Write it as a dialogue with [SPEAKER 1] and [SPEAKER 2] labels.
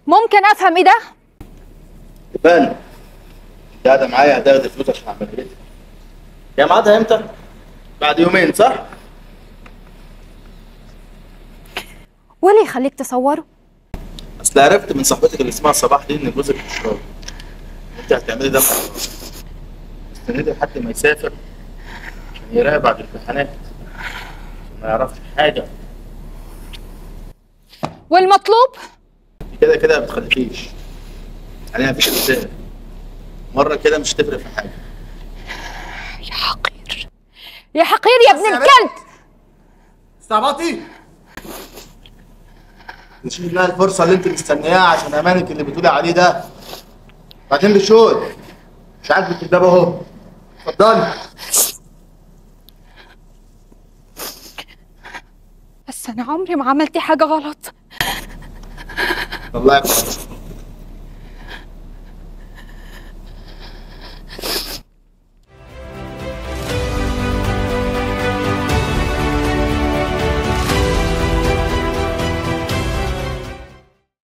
[SPEAKER 1] ممكن افهم ايه ده
[SPEAKER 2] تبان انت قاعده معايا هتاخد فلوس عشان اعمل ايه يا ميعادها امتى؟ بعد يومين صح؟
[SPEAKER 1] واللي يخليك تصوره
[SPEAKER 2] اصل عرفت من صاحبتك اللي اسمها صباح دي ان جوزك مش راضي انت هتعملي ده استنيتي لحد ما يسافر عشان يراقب بعد الامتحانات عشان ما يعرفش حاجه
[SPEAKER 1] والمطلوب
[SPEAKER 2] كده كده ما بتخلفيش عليها مفيش رسالة مرة كده مش هتفرق في حاجة
[SPEAKER 1] يا حقير يا حقير يا ابن
[SPEAKER 3] بس يا
[SPEAKER 1] الكلب
[SPEAKER 3] استعبطي نشيل لها الفرصة اللي انت مستنياها عشان امانك اللي بتقولي عليه ده بعدين بشوت مش عاجبك الباب اهو اتفضلي
[SPEAKER 1] بس انا عمري ما عملت حاجه غلط
[SPEAKER 3] طلعي